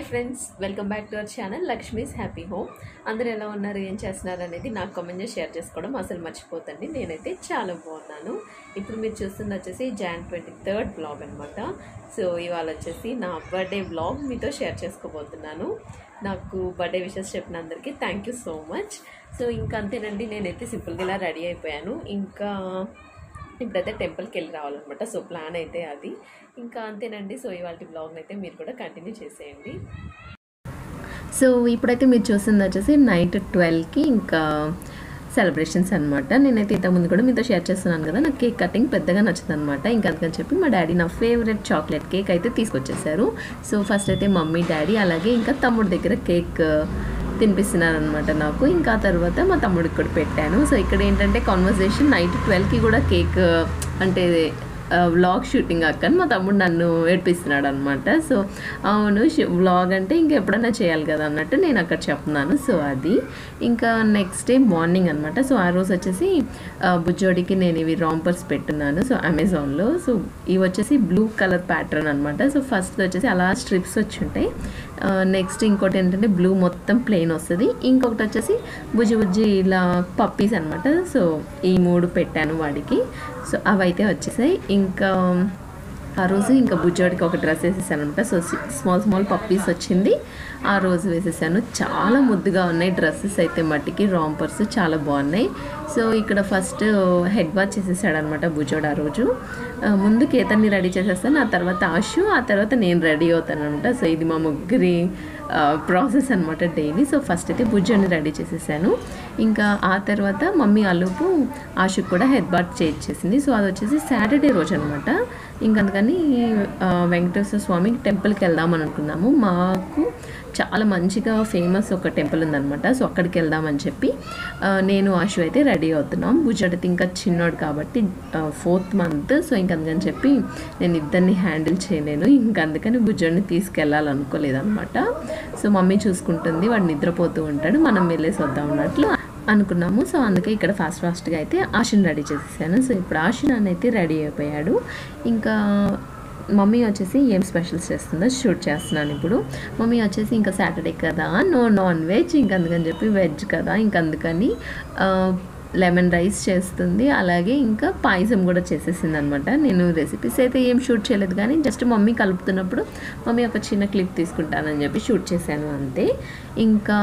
friends welcome back to our channel Lakshmi's happy home అందరూ ఎలా ఉన్నారు ఏం చేస్తున్నారు అనేది నాకు కామెంట్ చేసి షేర్ చేసుకోవడం అసలు మర్చిపోతండి నేనైతే చాలా బాగున్నాను ఇప్పుడు మీరు చూస్తుంది వచ్చేసి జాన్ ట్వంటీ థర్డ్ బ్లాగ్ అనమాట సో ఇవాళ వచ్చేసి నా బర్త్డే బ్లాగ్ మీతో షేర్ చేసుకోబోతున్నాను నాకు బర్త్డే విషెస్ చెప్పిన అందరికీ thank you so much so ఇంకా అంతేనండి నేనైతే సింపుల్గా ఇలా రెడీ అయిపోయాను ఇంకా ఇప్పుడైతే టెంపుల్కి వెళ్ళి రావాలన్నమాట సో ప్లాన్ అయితే అది ఇంకా అంతేనండి సో ఇవాళ బ్లాగ్ని అయితే మీరు కూడా కంటిన్యూ చేసేయండి సో ఇప్పుడైతే మీరు చూస్తుంది వచ్చేసి నైట్ ట్వెల్వ్కి ఇంకా సెలబ్రేషన్స్ అనమాట నేనైతే ఇంతకుముందు కూడా మీతో షేర్ చేస్తున్నాను కదా నాకు కేక్ కటింగ్ పెద్దగా నచ్చుతుంది అనమాట ఇంకా అందుకని చెప్పి మా డాడీ నా ఫేవరెట్ చాక్లెట్ కేక్ అయితే తీసుకొచ్చేసారు సో ఫస్ట్ అయితే మమ్మీ డాడీ అలాగే ఇంకా తమ్ముడి దగ్గర కేక్ తినిపిస్తున్నారనమాట నాకు ఇంకా ఆ తర్వాత మా తమ్ముడికి కూడా పెట్టాను సో ఇక్కడ ఏంటంటే కాన్వర్సేషన్ నైట్ ట్వెల్వ్కి కూడా కేక్ అంటే వ్లాగ్ షూటింగ్ అక్కని మా తమ్ముడు నన్ను ఏడిపిస్తున్నాడు అనమాట సో అవును వ్లాగ్ అంటే ఇంకెప్పుడైనా చేయాలి కదా అన్నట్టు నేను అక్కడ చెప్తున్నాను సో అది ఇంకా నెక్స్ట్ డే మార్నింగ్ అనమాట సో ఆ రోజు వచ్చేసి ఆ, బుజ్జోడికి నేను ఇవి రాంపర్స్ పెట్టున్నాను సో అమెజాన్లో సో ఇవి వచ్చేసి బ్లూ కలర్ ప్యాటర్న్ అనమాట సో ఫస్ట్ వచ్చేసి అలా స్ట్రిప్స్ వచ్చి ఉంటాయి నెక్స్ట్ ఇంకోటి ఏంటంటే బ్లూ మొత్తం ప్లెయిన్ వస్తుంది ఇంకొకటి వచ్చేసి బుజ్జి బుజ్జి ఇలా పప్పీస్ అనమాట సో ఈ మూడు పెట్టాను వాడికి సో అవైతే వచ్చేసాయి ఇంకా ఆ రోజు ఇంకా బుజ్జోడికి ఒక డ్రెస్ వేసేసాను అనమాట సో స్మాల్ స్మాల్ పప్పీస్ వచ్చింది ఆ రోజు వేసేసాను చాలా ముద్దుగా ఉన్నాయి డ్రెస్సెస్ అయితే మట్టికి రాంపర్స్ చాలా బాగున్నాయి సో ఇక్కడ ఫస్ట్ హెడ్ వాష్ చేసేసాడు అనమాట బుజ్జోడు ఆ రోజు ఆ, ముందు కేతన్ని రెడీ చేసేస్తాను ఆ తర్వాత ఆశు ఆ తర్వాత నేను రెడీ అవుతాను అనమాట సో ఇది మా ముగ్గురి ప్రాసెస్ అనమాట డైలీ సో ఫస్ట్ అయితే బుజ్జోని రెడీ చేసేసాను ఇంకా ఆ తర్వాత మమ్మీ అలుపు ఆశుకు కూడా హెడ్ బాత్ చేయించేసింది సో అది వచ్చేసి సాటర్డే రోజు అనమాట ఇంకా అందుకని ఆ, వెంకటేశ్వర స్వామి టెంపుల్కి వెళ్దామని అనుకున్నాము మాకు చాలా మంచిగా ఫేమస్ ఒక టెంపుల్ ఉందన్నమాట సో అక్కడికి వెళ్దామని చెప్పి ఆ, నేను ఆశు అయితే రెడీ అవుతున్నాం బుజ్జడితే ఇంకా చిన్నోడు కాబట్టి ఫోర్త్ మంత్ సో ఇంక అందుకని చెప్పి నేను ఇద్దరిని హ్యాండిల్ చేయలేను ఇంకా అందుకని బుజ్జడిని తీసుకెళ్ళాలనుకోలేదన్నమాట సో మమ్మీ చూసుకుంటుంది వాడు నిద్రపోతూ ఉంటాడు మనం వెళ్ళేసి వద్దాం అన్నట్లు అనుకున్నాము సో అందుకే ఇక్కడ ఫాస్ట్ ఫాస్ట్గా అయితే ఆశని రెడీ చేసేసాను సో ఇప్పుడు ఆశన్ అయితే రెడీ అయిపోయాడు ఇంకా మమ్మీ వచ్చేసి ఏం స్పెషల్స్ చేస్తుందో షూట్ చేస్తున్నాను ఇప్పుడు మమ్మీ వచ్చేసి ఇంకా సాటర్డే కదా నో నాన్ వెజ్ ఇంక అందుకని చెప్పి వెజ్ కదా ఇంక అందుకని లెమన్ రైస్ చేస్తుంది అలాగే ఇంకా పాయసం కూడా చేసేసింది అనమాట నేను రెసిపీస్ అయితే ఏం షూట్ చేయలేదు కానీ జస్ట్ మమ్మీ కలుపుతున్నప్పుడు మమ్మీ ఒక చిన్న క్లిప్ తీసుకుంటానని చెప్పి షూట్ చేశాను అంతే ఇంకా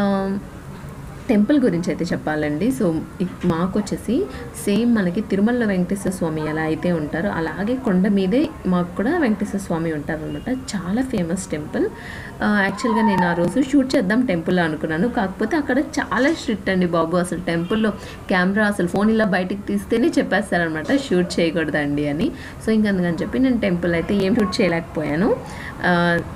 టెంపుల్ గురించి అయితే చెప్పాలండి సో ఇక్- మాకు వచ్చేసి సేమ్ మనకి తిరుమల వెంకటేశ్వర స్వామి ఎలా అయితే ఉంటారో అలాగే కొండ మీదే మాకు కూడా వెంకటేశ్వర స్వామి ఉంటారనమాట చాలా ఫేమస్ టెంపుల్ యాక్చువల్గా నేను ఆ రోజు షూట్ చేద్దాం టెంపుల్ అనుకున్నాను కాకపోతే అక్కడ చాలా స్ట్రిక్ట్ అండి బాబు అసలు టెంపుల్లో కెమెరా అసలు ఫోన్ ఇలా బయటికి తీస్తేనే చెప్పేస్తారనమాట షూట్ చేయకూడదండి అని సో ఇంక అందుకని చెప్పి నేను టెంపుల్ అయితే ఏం షూట్ చేయలేకపోయాను ఆ,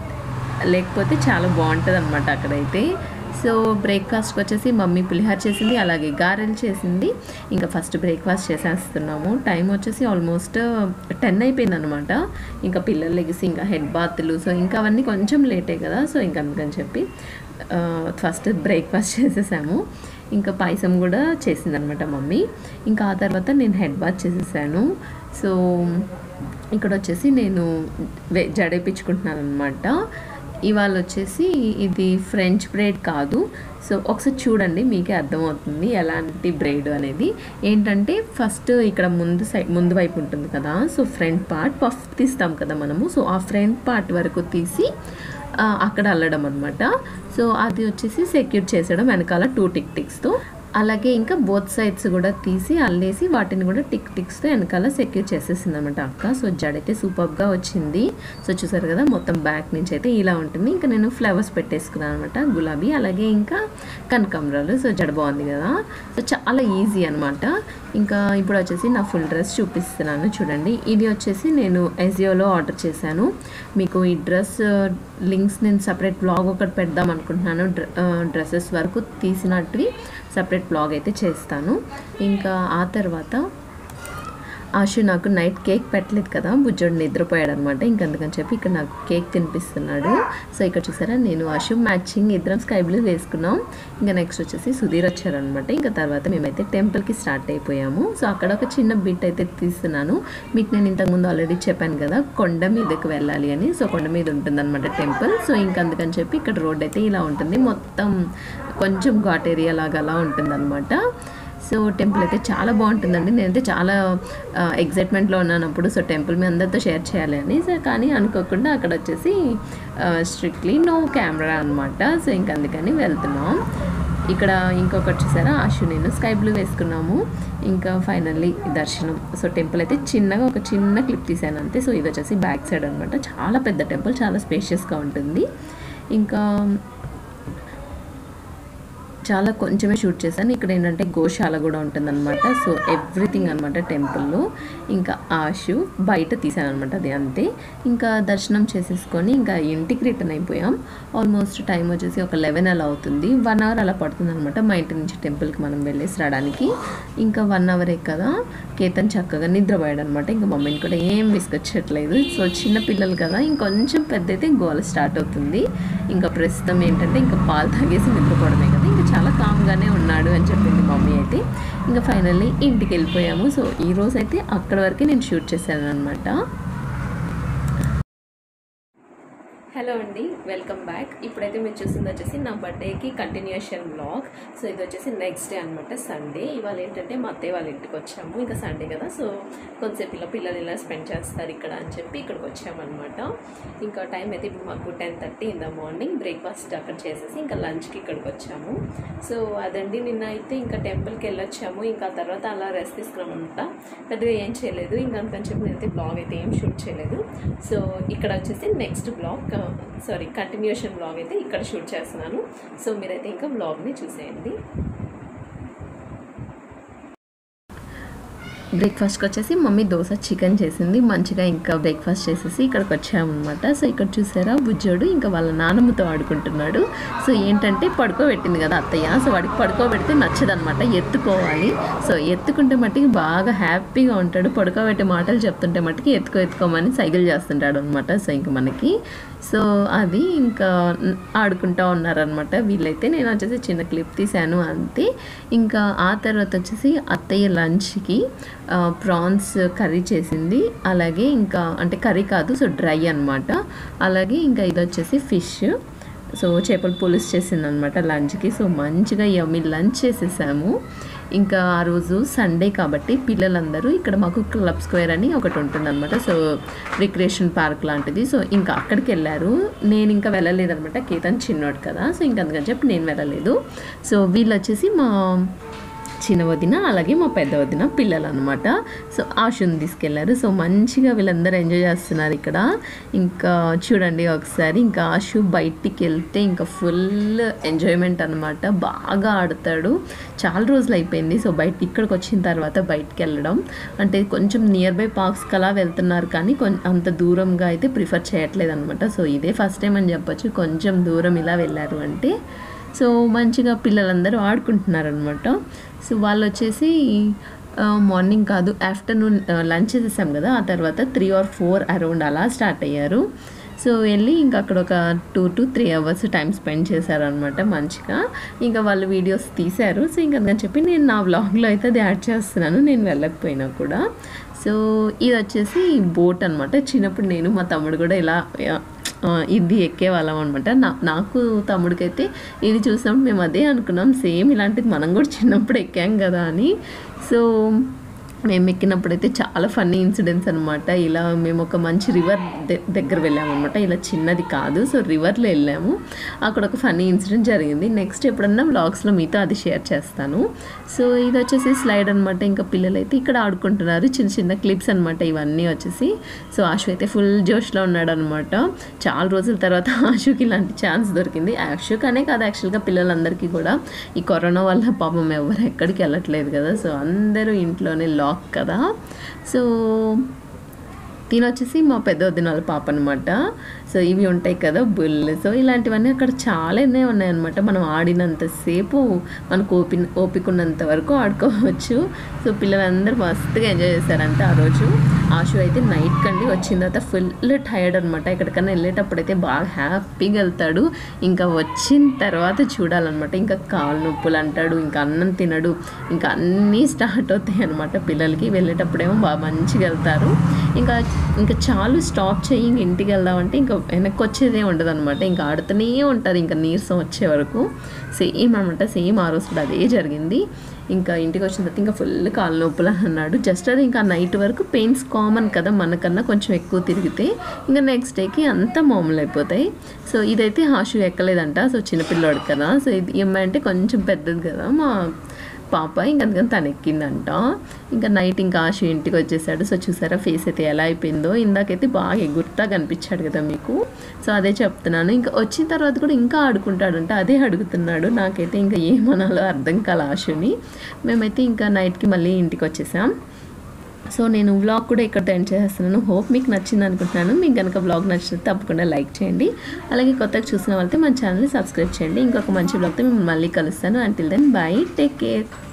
లేకపోతే చాలా బాగుంటుంది అనమాట అక్కడైతే సో బ్రేక్ఫాస్ట్కి వచ్చేసి మమ్మీ పులిహార చేసింది అలాగే గారెలు చేసింది ఇంకా ఫస్ట్ బ్రేక్ఫాస్ట్ చేసేస్తున్నాము టైం వచ్చేసి ఆల్మోస్ట్ టెన్ అయిపోయింది అనమాట ఇంకా పిల్లలు లెగిసి ఇంకా హెడ్ బాత్లు సో ఇంకా అవన్నీ కొంచెం లేటే కదా సో ఇంకా అందుకని చెప్పి ఫస్ట్ బ్రేక్ఫాస్ట్ చేసేసాము ఇంకా పాయసం కూడా చేసిందనమాట మమ్మీ ఇంకా ఆ తర్వాత నేను హెడ్ బాత్ చేసేసాను సో ఇక్కడ వచ్చేసి నేను వె జడేపించుకుంటున్నాను అనమాట ఇవాళ వచ్చేసి ఇది ఫ్రెంచ్ బ్రేడ్ కాదు సో ఒకసారి చూడండి మీకే అర్థమవుతుంది ఎలాంటి బ్రేడ్ అనేది ఏంటంటే ఫస్ట్ ఇక్కడ ముందు సైడ్ ముందు వైపు ఉంటుంది కదా సో ఫ్రంట్ పార్ట్ పఫ్ తీస్తాం కదా మనము సో ఆ ఫ్రంట్ పార్ట్ వరకు తీసి ఆ, అక్కడ అల్లడం అనమాట సో అది వచ్చేసి సెక్యూర్ చేసడం వెనకాల టూ టిక్ టిక్స్తో అలాగే ఇంకా బోత్ సైడ్స్ కూడా తీసి అల్లేసి వాటిని కూడా టిక్ టిక్స్తో వెనకాల సెక్యూర్ చేసేసింది అనమాట అక్క సో జడైతే సూపర్గా వచ్చింది సో చూసారు కదా మొత్తం బ్యాక్ నుంచి అయితే ఇలా ఉంటుంది ఇంకా నేను ఫ్లవర్స్ పెట్టేసుకున్నాను అనమాట గులాబీ అలాగే ఇంకా కనకాంబరాలు సో జడ బాగుంది కదా సో చాలా ఈజీ అనమాట ఇంకా ఇప్పుడు వచ్చేసి నా ఫుల్ డ్రెస్ చూపిస్తున్నాను చూడండి ఇది వచ్చేసి నేను ఎజియోలో ఆర్డర్ చేశాను మీకు ఈ డ్రెస్ లింక్స్ నేను సపరేట్ బ్లాగ్ ఒకటి పెడదాం అనుకుంటున్నాను డ్రెస్సెస్ వరకు తీసినట్టువి సపరేట్ బ్లాగ్ అయితే చేస్తాను ఇంకా ఆ తర్వాత ఆశు నాకు నైట్ కేక్ పెట్టలేదు కదా బుజ్జోడు నిద్రపోయాడు అనమాట ఇంక అందుకని చెప్పి ఇక్కడ నాకు కేక్ తినిపిస్తున్నాడు సో ఇక్కడ చూసారా నేను ఆశు మ్యాచింగ్ ఇద్దరం స్కై బ్లూ వేసుకున్నాం ఇంకా నెక్స్ట్ వచ్చేసి సుధీర్ వచ్చారనమాట ఇంకా తర్వాత మేమైతే టెంపుల్కి స్టార్ట్ అయిపోయాము సో అక్కడ ఒక చిన్న బిట్ అయితే తీస్తున్నాను మీకు నేను ఇంతకుముందు ఆల్రెడీ చెప్పాను కదా కొండ మీదకి వెళ్ళాలి అని సో కొండ మీద ఉంటుందన్నమాట టెంపుల్ సో ఇంకా అందుకని చెప్పి ఇక్కడ రోడ్ అయితే ఇలా ఉంటుంది మొత్తం కొంచెం ఘాట్ ఏరియా లాగా అలా ఉంటుందన్నమాట సో టెంపుల్ అయితే చాలా బాగుంటుందండి నేనైతే చాలా ఎగ్జైట్మెంట్లో ఉన్నాను అప్పుడు సో టెంపుల్ మీ అందరితో షేర్ చేయాలి అని సో కానీ అనుకోకుండా అక్కడ వచ్చేసి స్ట్రిక్ట్లీ నో కెమెరా అనమాట సో ఇంక అందుకని వెళ్తున్నాం ఇక్కడ ఇంకొకటి చూసారా ఆశు నేను స్కై బ్లూ వేసుకున్నాము ఇంకా ఫైనల్లీ దర్శనం సో టెంపుల్ అయితే చిన్నగా ఒక చిన్న క్లిప్ తీసాను అంతే సో ఇది వచ్చేసి బ్యాక్ సైడ్ అనమాట చాలా పెద్ద టెంపుల్ చాలా స్పేషియస్గా ఉంటుంది ఇంకా చాలా కొంచెమే షూట్ చేశాను ఇక్కడ ఏంటంటే గోశాల కూడా ఉంటుందన్నమాట సో ఎవ్రీథింగ్ అనమాట టెంపుల్లో ఇంకా ఆశు బయట తీసాను అనమాట అది అంతే ఇంకా దర్శనం చేసేసుకొని ఇంకా ఇంటికి రిటర్న్ అయిపోయాం ఆల్మోస్ట్ టైం వచ్చేసి ఒక లెవెన్ అలా అవుతుంది వన్ అవర్ అలా పడుతుంది అనమాట మా ఇంటి నుంచి టెంపుల్కి మనం వెళ్ళేసి రావడానికి ఇంకా వన్ అవరే కదా కేతన్ చక్కగా నిద్రపోయాడు అనమాట ఇంకా మమ్మీని కూడా ఏం విసుకొచ్చట్లేదు సో చిన్న పిల్లలు కదా ఇంకొంచెం పెద్ద అయితే గోల స్టార్ట్ అవుతుంది ఇంకా ప్రస్తుతం ఏంటంటే ఇంకా పాలు తాగేసి నిద్రపోవడమే కదా ఇంకా చాలా కామ్గానే ఉన్నాడు అని చెప్పింది మమ్మీ అయితే ఇంకా ఫైనల్లీ ఇంటికి వెళ్ళిపోయాము సో ఈ రోజు అయితే అక్కడ వరకే నేను షూట్ చేశాను అనమాట హలో అండి వెల్కమ్ బ్యాక్ ఇప్పుడైతే మీరు చూసింది వచ్చేసి నా బర్త్డేకి కంటిన్యూషన్ బ్లాగ్ సో ఇది వచ్చేసి నెక్స్ట్ డే అనమాట సండే ఇవాళ ఏంటంటే మా అత్తయ్య వాళ్ళ ఇంటికి వచ్చాము ఇంకా సండే కదా సో కొంతసేపు ఇలా పిల్లలు ఇలా స్పెండ్ చేస్తారు ఇక్కడ అని చెప్పి ఇక్కడికి వచ్చామన్నమాట ఇంకా టైం అయితే ఇప్పుడు మాకు ten thirty in the morning breakfast అక్కడ చేసేసి ఇంకా లంచ్కి ఇక్కడికి వచ్చాము సో అదండి నిన్న అయితే ఇంకా టెంపుల్కి వెళ్ళొచ్చాము ఇంకా తర్వాత అలా రెస్ట్ తీసుకున్నామంట పెద్దగా ఏం చేయలేదు ఇంకా అందుకని చెప్పి నేనైతే బ్లాగ్ అయితే ఏం షూట్ చేయలేదు సో ఇక్కడ వచ్చేసి next vlog sorry continuation vlog అయితే ఇక్కడ షూట్ చేస్తున్నాను సో మీరైతే ఇంకా బ్లాగ్ని చూసేయండి బ్రేక్ఫాస్ట్కి వచ్చేసి మమ్మీ దోశ చికెన్ చేసింది మంచిగా ఇంకా బ్రేక్ఫాస్ట్ చేసేసి ఇక్కడికి వచ్చామన్నమాట సో ఇక్కడ చూసారా బుజ్జోడు ఇంకా వాళ్ళ నాన్నమ్మతో ఆడుకుంటున్నాడు సో ఏంటంటే పడుకోబెట్టింది కదా అత్తయ్య సో వాడికి పడుకోబెడితే నచ్చదనమాట ఎత్తుకోవాలి సో ఎత్తుకుంటే మట్టికి బాగా హ్యాపీగా ఉంటాడు పడుకోబెట్టే మాటలు చెప్తుంటే మట్టికి ఎత్తుకో ఎత్తుకోమని సైకిల్ చేస్తుంటాడు అనమాట సో ఇంకా మనకి సో అది ఇంకా ఆడుకుంటూ ఉన్నారనమాట వీళ్ళైతే నేను వచ్చేసి చిన్న క్లిప్ తీశాను అంతే ఇంకా ఆ తర్వాత వచ్చేసి అత్తయ్య లంచ్కి ప్రాన్స్ కర్రీ చేసింది అలాగే ఇంకా అంటే కర్రీ కాదు సో డ్రై అనమాట అలాగే ఇంకా ఇది వచ్చేసి ఫిష్ సో చేపల పులుసు చేసింది అనమాట లంచ్కి సో మంచిగా యమ్మి లంచ్ చేసేసాము ఇంకా ఆ రోజు సండే కాబట్టి పిల్లలందరూ ఇక్కడ మాకు క్లబ్ స్క్వేర్ అని ఒకటి ఉంటుందన్నమాట సో రిక్రియేషన్ పార్క్ లాంటిది సో ఇంకా అక్కడికి వెళ్ళారు నేను ఇంకా వెళ్ళలేదనమాట కేతన్ చిన్నోడు కదా సో ఇంకా అందుకని చెప్పి నేను వెళ్ళలేదు సో వీళ్ళు వచ్చేసి మా చిన్న వదిన అలాగే మా పెద్ద వదిన పిల్లలు అనమాట సో ఆశుని తీసుకెళ్లారు సో మంచిగా వీళ్ళందరూ ఎంజాయ్ చేస్తున్నారు ఇక్కడ ఇంకా చూడండి ఒకసారి ఇంకా ఆశు బయటికి వెళ్తే ఇంకా ఫుల్ ఎంజాయ్మెంట్ అనమాట బాగా ఆడతాడు చాలా రోజులు అయిపోయింది సో బయట ఇక్కడికి వచ్చిన తర్వాత బయటికి వెళ్ళడం అంటే కొంచెం నియర్ బై పార్క్స్కి అలా వెళ్తున్నారు కానీ కొంచెం అంత దూరంగా అయితే ప్రిఫర్ చేయట్లేదు అనమాట సో ఇదే ఫస్ట్ టైం అని చెప్పొచ్చు కొంచెం దూరం ఇలా వెళ్ళారు అంటే సో మంచిగా పిల్లలందరూ ఆడుకుంటున్నారనమాట సో వాళ్ళు వచ్చేసి మార్నింగ్ కాదు ఆఫ్టర్నూన్ లంచ్ చేసేసాం కదా ఆ తర్వాత త్రీ ఆర్ ఫోర్ అరౌండ్ అలా స్టార్ట్ అయ్యారు సో వెళ్ళి ఇంకా అక్కడ ఒక two to three hours time spend చేశారనమాట మంచిగా ఇంకా వాళ్ళు వీడియోస్ తీశారు సో ఇంకా అందుకని చెప్పి నేను నా వ్లాగ్లో అయితే అది యాడ్ చేస్తున్నాను నేను వెళ్ళకపోయినా కూడా సో ఇది వచ్చేసి బోట్ అనమాట చిన్నప్పుడు నేను మా తమ్ముడు కూడా ఇలా ఇది ఎక్కేవాళ్ళం అనమాట నా నాకు తమ్ముడికైతే ఇది చూసినప్పుడు మేము అదే అనుకున్నాం సేమ్ ఇలాంటిది మనం కూడా చిన్నప్పుడు ఎక్కాం కదా అని సో మేము ఎక్కినప్పుడైతే చాలా ఫన్నీ ఇన్సిడెంట్స్ అనమాట ఇలా మేము ఒక మంచి రివర్ దగ్గర వెళ్ళాము అనమాట ఇలా చిన్నది కాదు సో రివర్లో వెళ్ళాము అక్కడ ఒక ఫన్నీ ఇన్సిడెంట్ జరిగింది నెక్స్ట్ ఎప్పుడన్నా వ్లాగ్స్లో మీతో అది షేర్ చేస్తాను సో ఇది వచ్చేసి స్లైడ్ అనమాట ఇంకా పిల్లలు అయితే ఇక్కడ ఆడుకుంటున్నారు చిన్న చిన్న క్లిప్స్ అనమాట ఇవన్నీ వచ్చేసి సో ఆశు అయితే ఫుల్ జోష్లో ఉన్నాడు అనమాట చాలా రోజుల తర్వాత ఆశుకి ఇలాంటి ఛాన్స్ దొరికింది ఆశుక్ అనే కాదు యాక్చువల్గా పిల్లలందరికీ కూడా ఈ కరోనా వల్ల పాపం ఎవరు ఎక్కడికి వెళ్ళట్లేదు కదా సో అందరూ ఇంట్లోనే లాక్ కదా సో తిని వచ్చేసి మా పెద్ద వదిన వాళ్ళ పాప అనమాట సో ఇవి ఉంటాయి కదా బుల్ సో ఇలాంటివన్నీ అక్కడ చాలానే ఉన్నాయన్నమాట మనం ఆడినంతసేపు మనకు ఓపి ఓపిక ఉన్నంత వరకు ఆడుకోవచ్చు సో పిల్లలందరూ మస్తుగా ఎంజాయ్ చేశారంట ఆ రోజు ఆశు అయితే నైట్ కండి వచ్చిన తర్వాత ఫుల్ టైర్డ్ అనమాట ఎక్కడికన్నా వెళ్ళేటప్పుడు అయితే బాగా హ్యాపీగా వెళ్తాడు ఇంకా వచ్చిన తర్వాత చూడాలన్నమాట ఇంకా కాలు నొప్పులు అంటాడు ఇంకా అన్నం తినడు ఇంకా అన్నీ స్టార్ట్ అవుతాయి అనమాట పిల్లలకి వెళ్ళేటప్పుడేమో బాగా మంచిగా వెళ్తారు ఇంకా ఇంకా చాలు స్టాప్ చేయి ఇంక ఇంటికి వెళ్దామంటే ఇంకా వెనక్కి వచ్చేదే ఉండదు అనమాట ఇంకా ఆడుతూనే ఉంటారు ఇంకా నీరసం వచ్చే వరకు సేమ్ అనమాట సేమ్ ఆ రోజు కూడా అదే జరిగింది ఇంకా ఇంటికి వచ్చిన తర్వాత ఇంకా ఫుల్ కాళ్ళ నొప్పులు అని అన్నాడు జస్ట్ అది ఇంకా నైట్ వరకు పెయిన్స్ కామన్ కదా మనకన్నా కొంచెం ఎక్కువ తిరిగితే ఇంకా నెక్స్ట్ డేకి అంతా మామూలు అయిపోతాయి సో ఇదైతే హాషు ఎక్కలేదంట సో చిన్నపిల్లోడు కదా సో ఇది ఏమంటే కొంచెం పెద్దది కదా మా పాప ఇంకా అందుకని తను ఎక్కిందంట ఇంకా నైట్ ఇంకా ఆశు ఇంటికి వచ్చేసాడు సో చూసారా ఫేస్ అయితే ఎలా అయిపోయిందో ఇందాకైతే బాగా ఎగురుతా కనిపించాడు కదా మీకు సో అదే చెప్తున్నాను ఇంకా వచ్చిన తర్వాత కూడా ఇంకా ఆడుకుంటాడంట అదే అడుగుతున్నాడు నాకైతే ఇంకా ఏమనాలో అర్థం కాల ఆశుని మేమైతే ఇంకా నైట్కి మళ్ళీ ఇంటికి వచ్చేసాం సో నేను వ్లాగ్ కూడా ఇక్కడ ఎండ్ చేస్తున్నాను హోప్ మీకు నచ్చింది అనుకుంటున్నాను మీకు కనుక వ్లాగ్ నచ్చితే తప్పకుండా లైక్ చేయండి అలాగే కొత్తగా చూసిన వాళ్ళతో మన ఛానల్ని సబ్స్క్రైబ్ చేయండి ఇంకొక మంచి వ్లాగ్తో మేము మళ్ళీ కలుస్తాను until then bye take care